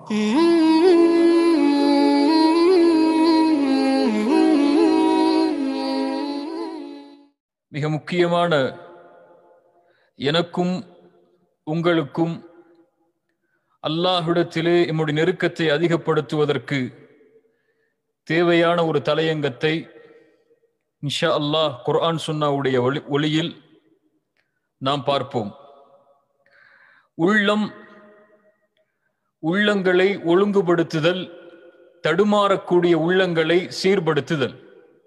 மிக முக்கியமான எனக்கும் உங்களுக்கும் அல்லாஹ்விடத்திலே எம்முடைய நெருக்கத்தை அதிகப்படுத்துவதற்கு தேவையான ஒரு தலையங்கத்தை இன்ஷா அல்லாஹ் குர்ஆன் சுன்னாவுடைய ஒளி ஒளியில் நாம் பார்ப்போம் உள்ளம் உள்ளங்களை ஒழுங்குபடுத்துதல் தடுமாறக்கூடிய உள்ளங்களை சீர்படுத்துதல்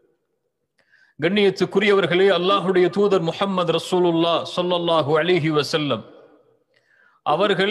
கண்ணியத்துக்குரியவர்களே அல்லாஹுடைய தூதர் முஹம்மது ரசூலுல்லா சொல்லல்லாஹு அலிஹி வசல்லம் அவர்கள்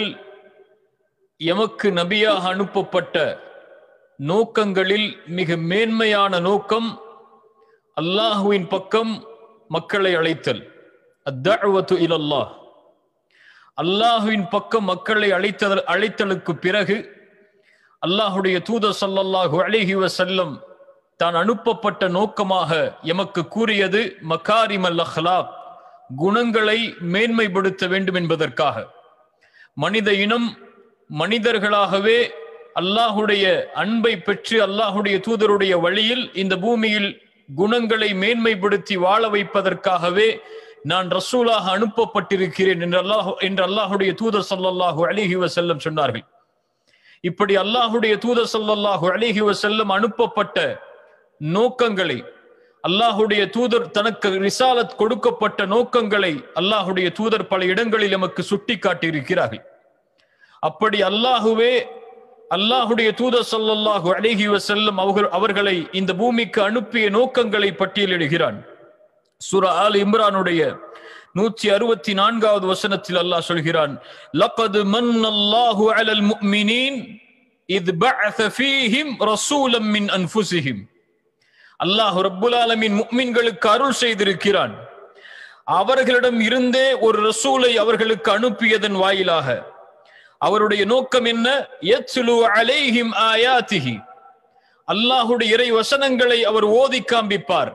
எமக்கு நபியாக அனுப்பப்பட்ட நோக்கங்களில் மிக மேன்மையான நோக்கம் அல்லாஹுவின் பக்கம் மக்களை அழைத்தல் அத்தஅவத்து இலல்லாஹ் அல்லாஹுவின் பக்கம் மக்களை அழைத்தல் அழைத்தலுக்கு பிறகு அல்லாஹுடைய தூதர் சல்லல்லாஹு அலிஹி வசல்லம் தான் அனுப்பப்பட்ட நோக்கமாக எமக்கு கூறியது மகாரிமல் அஹ்லாப் குணங்களை மேன்மைப்படுத்த வேண்டும் என்பதற்காக மனித இனம் மனிதர்களாகவே அல்லாஹுடைய அன்பை பெற்று அல்லாஹுடைய தூதருடைய வழியில் இந்த பூமியில் குணங்களை மேன்மைப்படுத்தி வாழ வைப்பதற்காகவே நான் ரசூலாக அனுப்பப்பட்டிருக்கிறேன் என்று அல்லாஹ் என்று அல்லாஹுடைய தூதர் சல்லல்லாஹு அலிஹி வசல்லம் சொன்னார்கள் இப்படி அல்லாஹுடைய தூதர் சல்லல்லாஹு அலிஹி வசல்லம் அனுப்பப்பட்ட நோக்கங்களை அல்லாஹுடைய தூதர் தனக்கு ரிசாலத் கொடுக்கப்பட்ட நோக்கங்களை அல்லாஹுடைய தூதர் பல இடங்களில் நமக்கு சுட்டி காட்டியிருக்கிறார்கள் அப்படி அல்லாஹுவே அல்லாஹுடைய தூதர் சல்லல்லாஹு அலிஹி வசல்லம் அவர்கள் அவர்களை இந்த பூமிக்கு அனுப்பிய நோக்கங்களை பட்டியலிடுகிறான் சுர ஆல் இம்ரானுடைய நூற்றி அறுபத்தி நான்காவது வசனத்தில் அல்லாஹ் சொல்கிறான் லقد من الله على المؤمنين إذ بعث فيهم رسولا من أنفسهم அல்லாஹ் ரப்புல் ஆலமின் முக்மின்களுக்கு அருள் செய்திருக்கிறான் அவர்களிடம் இருந்தே ஒரு ரசூலை அவர்களுக்கு அனுப்பியதன் வாயிலாக அவருடைய நோக்கம் என்ன யத்லு அலைஹிம் ஆயாத்திஹி அல்லாஹுடைய இறை வசனங்களை அவர் ஓதி காண்பிப்பார்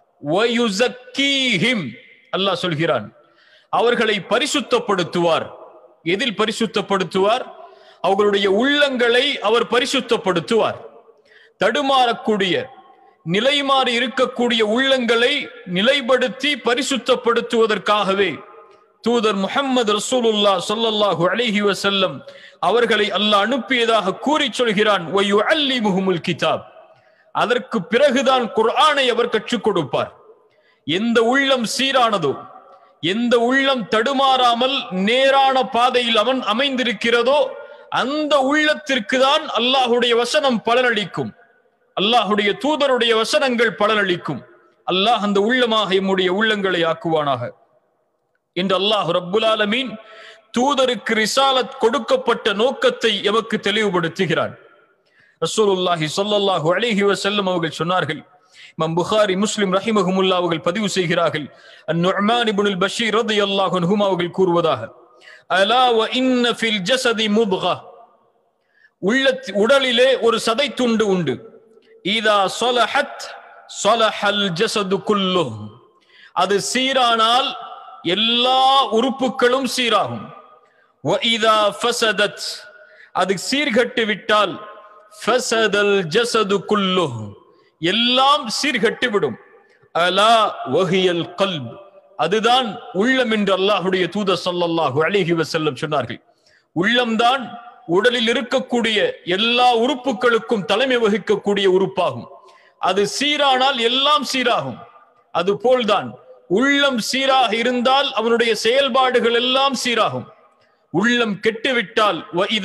வயுசக்கீஹிம் அல்லாஹ் சொல்கிறான் அவர்களை பரிசுத்தப்படுத்துவார் எதில் பரிசுத்தப்படுத்துவார் அவர்களுடைய உள்ளங்களை அவர் பரிசுத்தப்படுத்துவார் தடுமாறக்கூடிய நிலைமாறி இருக்கக்கூடிய உள்ளங்களை நிலைப்படுத்தி பரிசுத்தப்படுத்துவதற்காகவே தூதர் முகமது ரசூலுல்லா சொல்லல்லாஹு அலைஹி வசல்லம் அவர்களை அல்லாஹ் அனுப்பியதாக கூறி சொல்கிறான் முகமுல் கிதாப் அதற்கு பிறகுதான் குர்ஆனை அவர் கற்றுக் கொடுப்பார் எந்த உள்ளம் சீரானதோ எந்த உள்ளம் தடுமாறாமல் நேரான பாதையில் அவன் அமைந்திருக்கிறதோ அந்த உள்ளத்திற்கு தான் அல்லாஹுடைய வசனம் பலனளிக்கும் அல்லாஹுடைய தூதருடைய வசனங்கள் பலனளிக்கும் அல்லாஹ் அந்த உள்ளமாக எம்முடைய உள்ளங்களை ஆக்குவானாக என்று அல்லாஹ் ரப்புல் ஆலமீன் தூதருக்கு ரிசாலத் கொடுக்கப்பட்ட நோக்கத்தை எமக்கு தெளிவுபடுத்துகிறான் ரசூலுல்லாஹி ஸல்லல்லாஹு அலைஹி வஸல்லம் அவர்கள் சொன்னார்கள் இமாம் புகாரி முஸ்லிம் ரஹிமஹுமுல்லா அவர்கள் பதிவு செய்கிறார்கள் அந்நுஅமான் இப்னுல் பஷீர் ரலியல்லாஹு அன்ஹுமா அவர்கள் கூறுவதாக அலா வ இன்ன ஃபில் ஜஸதி முத்கா உள்ள உடலிலே ஒரு சதை துண்டு உண்டு இதா சொலஹத் சொலஹல் ஜசது குல்லு அது சீரானால் எல்லா உறுப்புகளும் சீராகும் இதா ஃபசதத் அது சீர்கட்டு விட்டால் ஃபசதல் ஜசது குல்லு எல்லாம் சீர்கட்டு விடும் அலா வஹியல் கல்ப் அதுதான் உள்ளம் என்று அல்லாஹுடைய தூத சல்லல்லாஹு அலிஹி வசல்லம் சொன்னார்கள் உள்ளம்தான் உடலில் இருக்கக்கூடிய எல்லா உறுப்புகளுக்கும் தலைமை வகிக்கக்கூடிய உறுப்பாகும் அது சீரானால் எல்லாம் சீராகும் அது போல்தான் உள்ளம் சீராக இருந்தால் அவனுடைய செயல்பாடுகள் எல்லாம் சீராகும் உள்ளம் கெட்டுவிட்டால்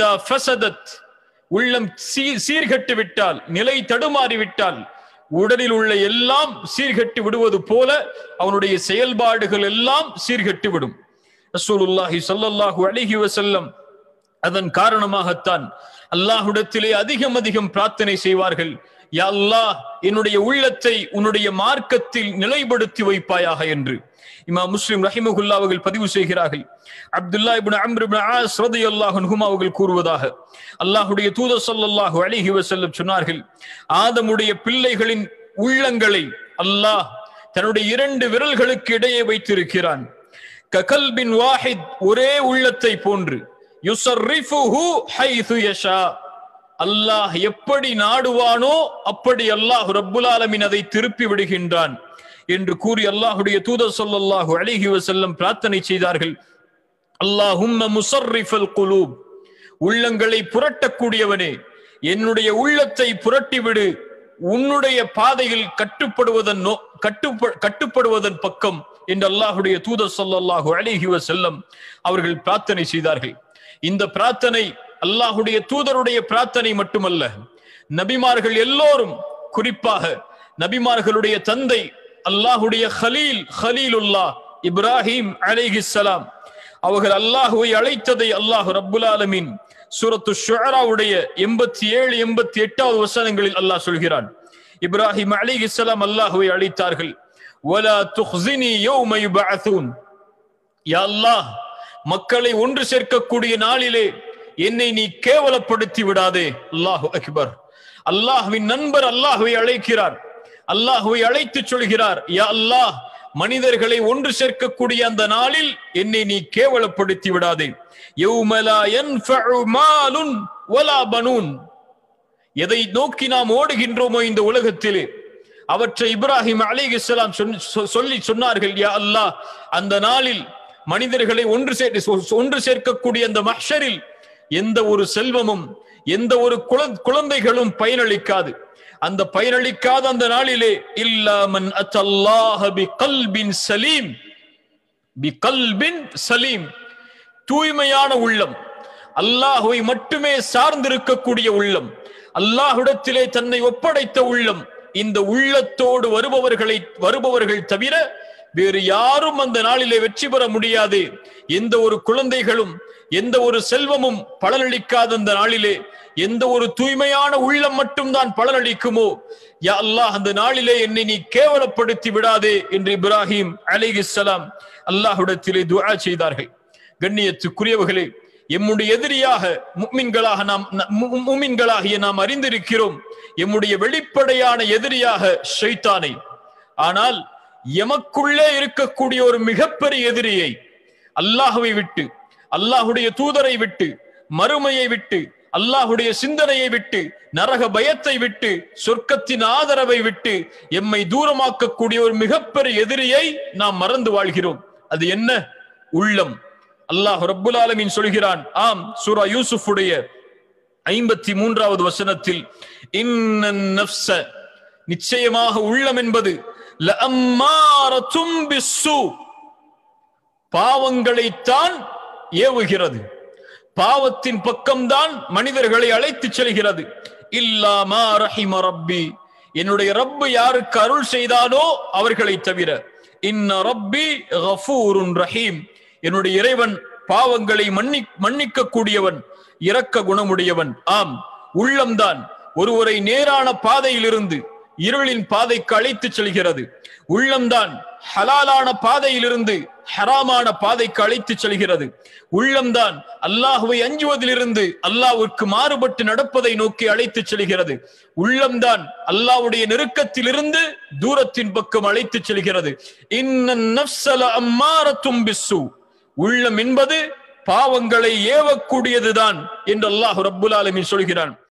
உள்ளம் சீர்கட்டு விட்டால் நிலை தடுமாறி விட்டால் உடலில் உள்ள எல்லாம் சீர்கட்டு விடுவது போல அவனுடைய செயல்பாடுகள் எல்லாம் சீர்கட்டு விடும் ரசூலுல்லாஹி ஸல்லல்லாஹு அலைஹி வஸல்லம் அதன் காரணமாகத்தான் அல்லாஹுடத்திலே அதிகம் அதிகம் பிரார்த்தனை செய்வார்கள் யா அல்லாஹ் என்னுடைய உள்ளத்தை உன்னுடைய மார்க்கத்தில் நிலைப்படுத்தி வைப்பாயாக என்று இமா முஸ்லிம் ரஹிமகுல்லா அவர்கள் பதிவு செய்கிறார்கள் Abdullah ibn Amr ibn Aas ரலியல்லாஹு அன்ஹுமா அவர்கள் கூறுவதாக அல்லாஹ்வுடைய தூதர் ஸல்லல்லாஹு அலைஹி வஸல்லம் சொன்னார்கள் ஆதமுடைய பிள்ளைகளின் உள்ளங்களை அல்லாஹ் தன்னுடைய இரண்டு விரல்களுக்கு இடையே வைத்திருக்கிறான் ககல்பின் வாஹித் ஒரே உள்ளத்தை போன்று யுசர்ரிஃபுஹு ஹைது யஷா அல்லாஹ் எப்படி நாடுவானோ அப்படி அல்லாஹ் ரப்புல் ஆலமீன் அதை திருப்பி விடுகின்றான் என்று கூறி அல்லாஹுடைய தூதர் ஸல்லல்லாஹு அலைஹி வஸல்லம் பிரார்த்தனை செய்தார்கள் அல்லாஹும்ம முசர்ரிஃபல் குலூப் உள்ளங்களை புரட்டக்கூடியவனே என்னுடைய உள்ளத்தை புரட்டிவிடு உன்னுடைய பாதையில் கட்டுப்படுவதன் நோ கட்டுப்ப கட்டுப்படுவதன் பக்கம் என்று அல்லாஹுடைய தூதர் ஸல்லல்லாஹு அலைஹி வஸல்லம் அவர்கள் பிரார்த்தனை செய்தார்கள் இந்த பிரார்த்தனை அல்லாஹுடைய தூதருடைய பிரார்த்தனை மட்டுமல்ல நபிமார்கள் எல்லோரும் குறிப்பாக நபிமார்களுடைய தந்தை அல்லாஹுடைய ஹலீல் ஹலீலுல்லா இப்ராஹிம் அலைஹிஸ்ஸலாம் அவர்கள் அல்லாஹுவை அழைத்ததை அல்லாஹ் ரப்புல் ஆலமீன் சூரத்து ஷுஅராவுடைய எண்பத்தி ஏழு எண்பத்தி எட்டாவது வசனங்களில் அல்லாஹ் சொல்கிறான் இப்ராஹிம் அலைஹிஸ்ஸலாம் அல்லாஹுவை அழைத்தார்கள் வலா துஹ்ஸினி யௌம யுபஅஸூன் யா அல்லாஹ் மக்களை ஒன்று சேர்க்கக்கூடிய நாளிலே என்னை நீ கேவலப்படுத்தி விடாதே அல்லாஹு அக்பர் அல்லாஹ்வின் நண்பர் அல்லாஹுவை அழைக்கிறார் அல்லாஹுவை அழைத்து சொல்கிறார் யா அல்லாஹ் மனிதர்களை ஒன்று சேர்க்கக்கூடிய அந்த நாளில் என்னை நீ கேவலப்படுத்தி விடாதே யௌம லா யன்ஃபஉ மாலுன் வலா பனூன் எதை நோக்கி நாம் ஓடுகின்றோமோ இந்த உலகத்திலே அவற்றை இப்ராஹிம் அலிஹிஸ்லாம் சொல்லி சொன்னார்கள் யா அல்லாஹ் அந்த நாளில் மனிதர்களை ஒன்று சேர் ஒன்று சேர்க்கக்கூடிய அந்த மஹ்ஷரில் எந்த ஒரு செல்வமும் எந்த ஒரு குழ- குழந்தைகளும் பயனளிக்காது அந்த பயனளிக்காத அந்த நாளிலே இல்லாமன் அத்தல்லாஹ பி கல்பின் சலீம் பி கல்பின் சலீம் தூய்மையான உள்ளம் அல்லாஹுவை மட்டுமே சார்ந்திருக்கக்கூடிய உள்ளம் அல்லாஹ்விடத்திலே தன்னை ஒப்படைத்த உள்ளம் இந்த உள்ளத்தோடு வருபவர்களை வருபவர்கள் தவிர வேறு யாரும் அந்த நாளிலே வெற்றி பெற முடியாது எந்த ஒரு குழந்தைகளும் எந்த ஒரு செல்வமும் பலனளிக்காத அந்த நாளிலே எந்த ஒரு தூய்மையான உள்ளம் மட்டும்தான் பலனளிக்குமோ யா அல்லாஹ் அந்த நாளிலே என்னை நீ கேவலப்படுத்தி விடாதே என்று இப்ராஹிம் அலைஹிஸ்ஸலாம் அல்லாஹ்விடத்திலே துஆ செய்தார்கள் கண்ணியத்துக்குரியவர்களே எம்முடைய எதிரியாக முக்மின்களாக நாம் மு- முஃமின்களாகிய நாம் அறிந்திருக்கிறோம் எம்முடைய வெளிப்படையான எதிரியாக ஷைத்தானை ஆனால் எமக்குள்ளே இருக்கக்கூடிய ஒரு மிகப்பெரிய எதிரியை அல்லாஹுவை விட்டு அல்லாஹுடைய தூதரை விட்டு மறுமையை விட்டு அல்லாஹுடைய சிந்தனையை விட்டு நரக பயத்தை விட்டு சொர்க்கத்தின் ஆதரவை விட்டு எம்மை தூரமாக்கக்கூடிய ஒரு மிகப்பெரிய எதிரியை நாம் மறந்து வாழ்கிறோம் அது என்ன உள்ளம் அல்லாஹ் ரப்புல் ஆலமீன் சொல்கிறான் ஆம் சூரா யூசுஃபுடைய ஐம்பத்தி மூன்றாவது வசனத்தில் இன்னன் நஃப்ஸ நிச்சயமாக உள்ளம் என்பது லஅம்மாரத்தும் பிஸ்ஸூ பாவங்களைத்தான் ஏவுகிறது பாவத்தின் பக்கம்தான் மனிதர்களை அழைத்துச் செல்கிறது இல்லாமா ரஹிம ரப்பி என்னுடைய ரப்பு யாருக்கு அருள் செய்தானோ அவர்களை தவிர இன்ன ரப்பி கஃபூருன் ரஹீம் என்னுடைய இறைவன் பாவங்களை மன்னி மன்னிக்க கூடியவன் இரக்க குணமுடையவன் ஆம் உள்ளம்தான் ஒருவரை நேரான பாதையிலிருந்து இருளின் பாதைக்கு அழைத்துச் செல்கிறது உள்ளம்தான் ஹலாலான பாதையிலிருந்து ஹராமான பாதைக்கு அழைத்துச் செல்கிறது உள்ளம்தான் அல்லாஹுவை அஞ்சுவதிலிருந்து அல்லாஹ்வுக்கு மாறுபட்டு நடப்பதை நோக்கி அழைத்துச் செல்கிறது உள்ளம்தான் அல்லாஹ்வுடைய நெருக்கத்திலிருந்து தூரத்தின் பக்கம் அழைத்துச் செல்கிறது இன்னன் நஃப்ஸல அம்மாரத்தும் பிஸ்ஸு உள்ளம் என்பது பாவங்களை ஏவக்கூடியதுதான் என்று அல்லாஹ் ரப்புல் ஆலமீன் சொல்கிறான்